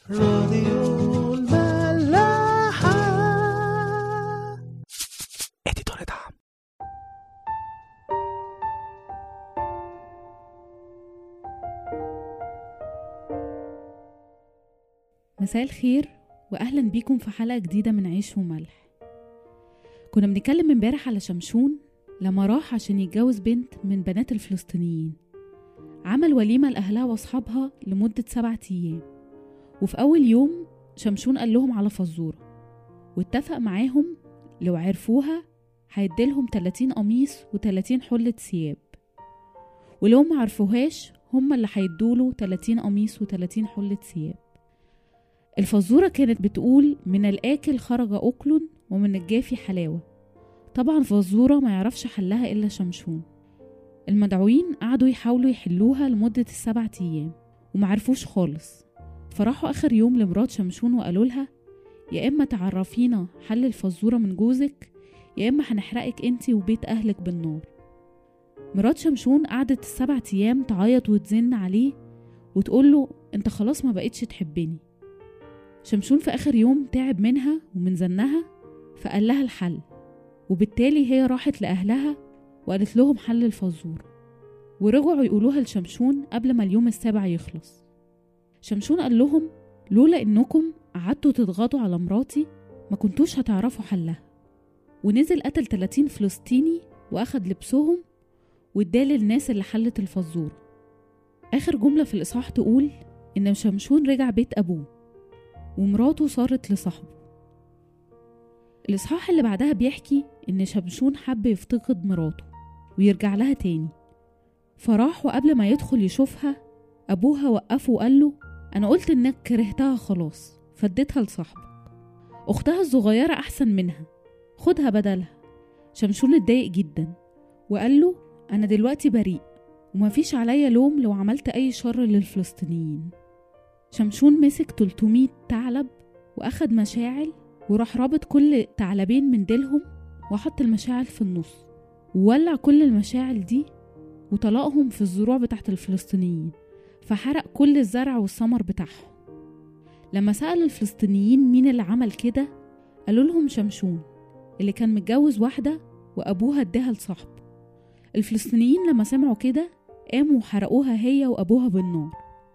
راديو الملاحة اديتور دعم مساء الخير واهلا بيكم في حلقه جديده من عيش وملح كنا بنتكلم امبارح على شمشون لما راح عشان يتجوز بنت من بنات الفلسطينيين عمل وليمه لاهلها واصحابها لمده سبعة ايام وفي اول يوم شمشون قال لهم على فزوره واتفق معاهم لو عرفوها هيديلهم 30 قميص و30 حلة ثياب ولو ما عرفوهاش هما اللي هيدوله 30 قميص و30 حلة ثياب الفزورة كانت بتقول من الآكل خرج أكل ومن الجافي حلاوة طبعا فزورة ما يعرفش حلها إلا شمشون المدعوين قعدوا يحاولوا يحلوها لمدة السبعة أيام ومعرفوش خالص فراحوا آخر يوم لمرات شمشون وقالوا لها يا إما تعرفينا حل الفزورة من جوزك يا إما هنحرقك انتي وبيت أهلك بالنار مرات شمشون قعدت السبعة أيام تعيط وتزن عليه وتقوله انت خلاص ما بقتش تحبني شمشون في آخر يوم تعب منها ومن زنها فقال لها الحل وبالتالي هي راحت لأهلها وقالت لهم حل الفزورة ورجعوا يقولوها لشمشون قبل ما اليوم السابع يخلص شمشون قال لهم لولا إنكم قعدتوا تضغطوا على مراتي ما كنتوش هتعرفوا حلها ونزل قتل 30 فلسطيني وأخد لبسهم واداه للناس اللي حلت الفزورة آخر جملة في الإصحاح تقول إن شمشون رجع بيت أبوه ومراته صارت لصاحبه الإصحاح اللي بعدها بيحكي إن شمشون حب يفتقد مراته ويرجع لها تاني فراح وقبل ما يدخل يشوفها أبوها وقفه وقال له أنا قلت إنك كرهتها خلاص فديتها لصاحبك أختها الصغيرة أحسن منها خدها بدلها شمشون اتضايق جدا وقال له أنا دلوقتي بريء ومفيش عليا لوم لو عملت أي شر للفلسطينيين شمشون مسك 300 ثعلب وأخد مشاعل وراح رابط كل ثعلبين من ديلهم وحط المشاعل في النص وولع كل المشاعل دي وطلقهم في الزروع بتاعت الفلسطينيين فحرق كل الزرع والثمر بتاعهم لما سأل الفلسطينيين مين اللي عمل كده قالوا لهم شمشون اللي كان متجوز واحدة وأبوها اداها لصاحبه الفلسطينيين لما سمعوا كده قاموا وحرقوها هي وأبوها بالنار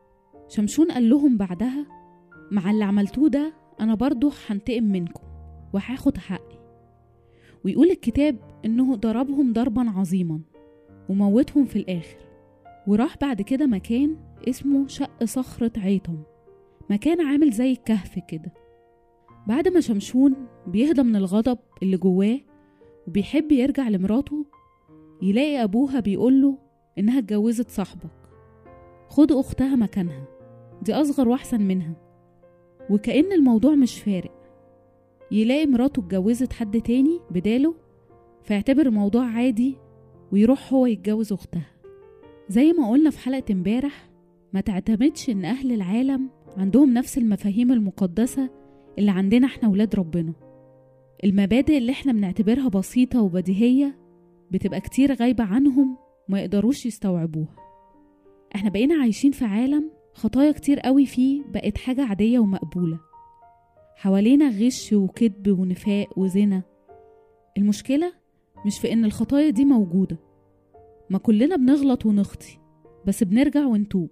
شمشون قال لهم بعدها مع اللي عملتوه ده أنا برضو هنتقم منكم وهاخد حقي ويقول الكتاب إنه ضربهم ضربا عظيما وموتهم في الآخر وراح بعد كده مكان اسمه شق صخرة عيطم مكان عامل زي الكهف كده بعد ما شمشون بيهدى من الغضب اللي جواه وبيحب يرجع لمراته يلاقي أبوها بيقوله إنها اتجوزت صاحبك خد أختها مكانها دي أصغر وأحسن منها وكأن الموضوع مش فارق يلاقي مراته اتجوزت حد تاني بداله فيعتبر الموضوع عادي ويروح هو يتجوز أختها زي ما قلنا في حلقة امبارح ما تعتمدش إن أهل العالم عندهم نفس المفاهيم المقدسة اللي عندنا احنا ولاد ربنا المبادئ اللي احنا بنعتبرها بسيطة وبديهية بتبقى كتير غايبة عنهم ما يقدروش يستوعبوها احنا بقينا عايشين في عالم خطايا كتير قوي فيه بقت حاجة عادية ومقبولة حوالينا غش وكذب ونفاق وزنا المشكلة مش في إن الخطايا دي موجودة ما كلنا بنغلط ونخطي بس بنرجع ونتوب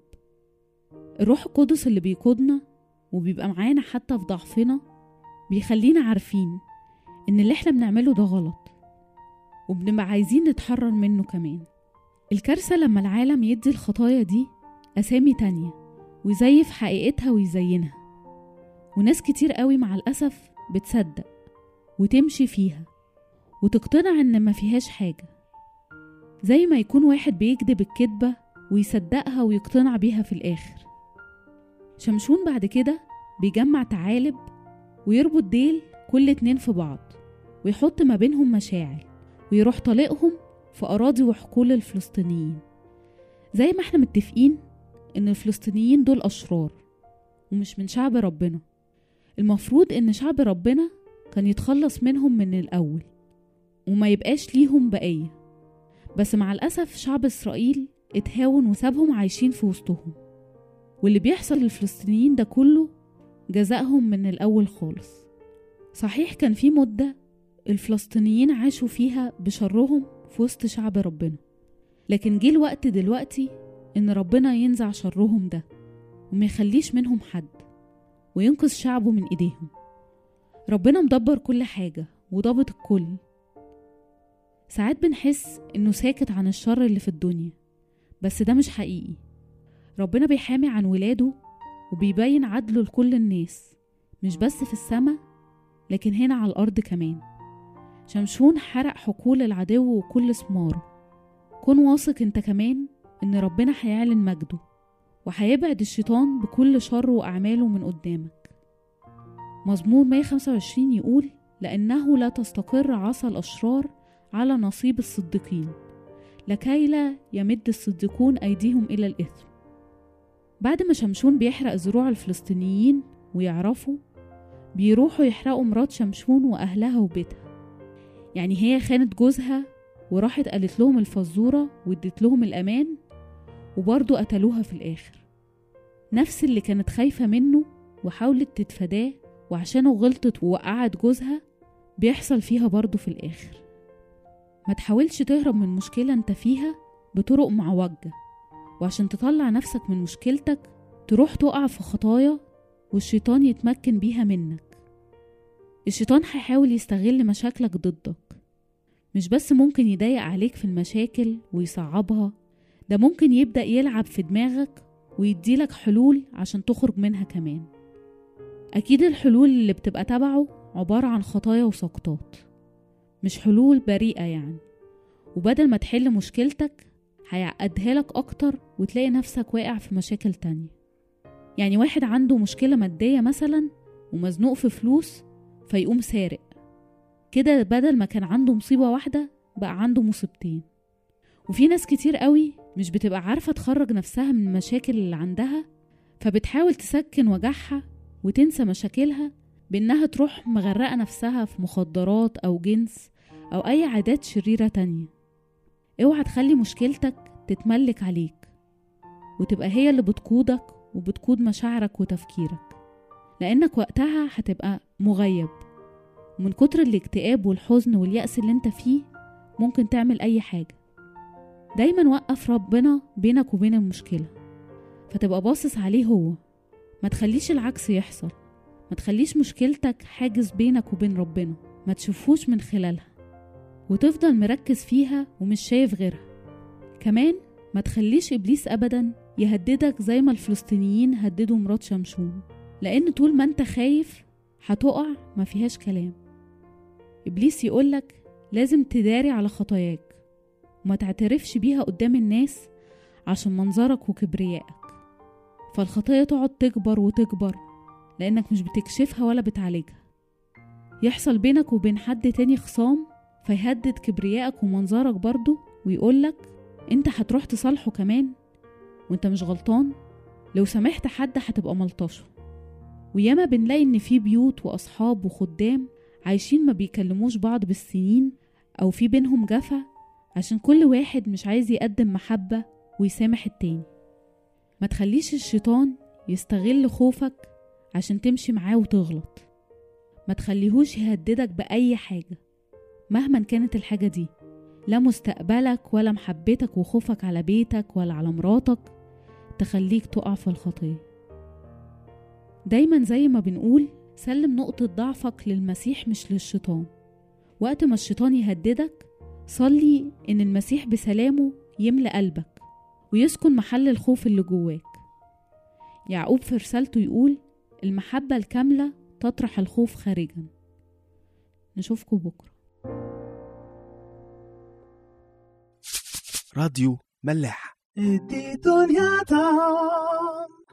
الروح القدس اللي بيقودنا وبيبقى معانا حتى في ضعفنا بيخلينا عارفين إن اللي احنا بنعمله ده غلط وبنبقى عايزين نتحرر منه كمان الكارثة لما العالم يدي الخطايا دي أسامي تانية ويزيف حقيقتها ويزينها وناس كتير قوي مع الأسف بتصدق وتمشي فيها وتقتنع إن ما فيهاش حاجة زي ما يكون واحد بيكذب الكذبة ويصدقها ويقتنع بيها في الآخر شمشون بعد كده بيجمع تعالب ويربط ديل كل اتنين في بعض ويحط ما بينهم مشاعل ويروح طلقهم في أراضي وحقول الفلسطينيين زي ما احنا متفقين إن الفلسطينيين دول أشرار ومش من شعب ربنا المفروض إن شعب ربنا كان يتخلص منهم من الأول وما يبقاش ليهم بقية بس مع الأسف شعب إسرائيل اتهاون وسابهم عايشين في وسطهم واللي بيحصل للفلسطينيين ده كله جزائهم من الأول خالص صحيح كان في مدة الفلسطينيين عاشوا فيها بشرهم في وسط شعب ربنا لكن جه الوقت دلوقتي إن ربنا ينزع شرهم ده وما يخليش منهم حد وينقذ شعبه من إيديهم ربنا مدبر كل حاجة وضابط الكل ساعات بنحس إنه ساكت عن الشر اللي في الدنيا بس ده مش حقيقي ربنا بيحامي عن ولاده وبيبين عدله لكل الناس مش بس في السماء لكن هنا على الأرض كمان شمشون حرق حقول العدو وكل ثماره كن واثق انت كمان ان ربنا هيعلن مجده وهيبعد الشيطان بكل شر وأعماله من قدامك مزمور 125 يقول لأنه لا تستقر عصا الأشرار على نصيب الصديقين لكي لا يمد الصديقون أيديهم إلى الإثم بعد ما شمشون بيحرق زروع الفلسطينيين ويعرفوا بيروحوا يحرقوا مرات شمشون وأهلها وبيتها يعني هي خانت جوزها وراحت قالت لهم الفزورة وادت لهم الأمان وبرضه قتلوها في الآخر نفس اللي كانت خايفة منه وحاولت تتفاداه وعشانه غلطت ووقعت جوزها بيحصل فيها برضه في الآخر ما تحاولش تهرب من مشكلة انت فيها بطرق معوجة وعشان تطلع نفسك من مشكلتك تروح تقع في خطايا والشيطان يتمكن بيها منك الشيطان هيحاول يستغل مشاكلك ضدك مش بس ممكن يضايق عليك في المشاكل ويصعبها ده ممكن يبدأ يلعب في دماغك ويديلك حلول عشان تخرج منها كمان أكيد الحلول اللي بتبقى تبعه عبارة عن خطايا وسقطات مش حلول بريئة يعني وبدل ما تحل مشكلتك هيعقدها لك أكتر وتلاقي نفسك واقع في مشاكل تانية يعني واحد عنده مشكلة مادية مثلا ومزنوق في فلوس فيقوم سارق كده بدل ما كان عنده مصيبة واحدة بقى عنده مصيبتين وفي ناس كتير قوي مش بتبقى عارفة تخرج نفسها من المشاكل اللي عندها فبتحاول تسكن وجعها وتنسى مشاكلها بإنها تروح مغرقة نفسها في مخدرات أو جنس أو أي عادات شريرة تانية اوعى تخلي مشكلتك تتملك عليك وتبقى هي اللي بتقودك وبتقود مشاعرك وتفكيرك لأنك وقتها هتبقى مغيب ومن كتر الاكتئاب والحزن واليأس اللي انت فيه ممكن تعمل أي حاجة دايما وقف ربنا بينك وبين المشكلة فتبقى باصص عليه هو ما تخليش العكس يحصل ما تخليش مشكلتك حاجز بينك وبين ربنا ما تشوفوش من خلالها وتفضل مركز فيها ومش شايف غيرها كمان ما تخليش إبليس أبدا يهددك زي ما الفلسطينيين هددوا مرات شمشون لأن طول ما انت خايف هتقع ما فيهاش كلام إبليس يقولك لازم تداري على خطاياك وما تعترفش بيها قدام الناس عشان منظرك وكبريائك فالخطية تقعد تكبر وتكبر لأنك مش بتكشفها ولا بتعالجها يحصل بينك وبين حد تاني خصام فيهدد كبريائك ومنظرك برضه ويقولك انت هتروح تصالحه كمان وانت مش غلطان لو سامحت حد هتبقى ملطشه وياما بنلاقي ان في بيوت واصحاب وخدام عايشين ما بيكلموش بعض بالسنين او في بينهم جفا عشان كل واحد مش عايز يقدم محبة ويسامح التاني ما تخليش الشيطان يستغل خوفك عشان تمشي معاه وتغلط ما تخليهوش يهددك بأي حاجة مهما كانت الحاجة دي لا مستقبلك ولا محبتك وخوفك على بيتك ولا على مراتك تخليك تقع في الخطية دايما زي ما بنقول سلم نقطة ضعفك للمسيح مش للشيطان وقت ما الشيطان يهددك صلي إن المسيح بسلامه يملأ قلبك ويسكن محل الخوف اللي جواك يعقوب في رسالته يقول المحبة الكاملة تطرح الخوف خارجا نشوفكم بكرة راديو ملاح ادي دنيا طعم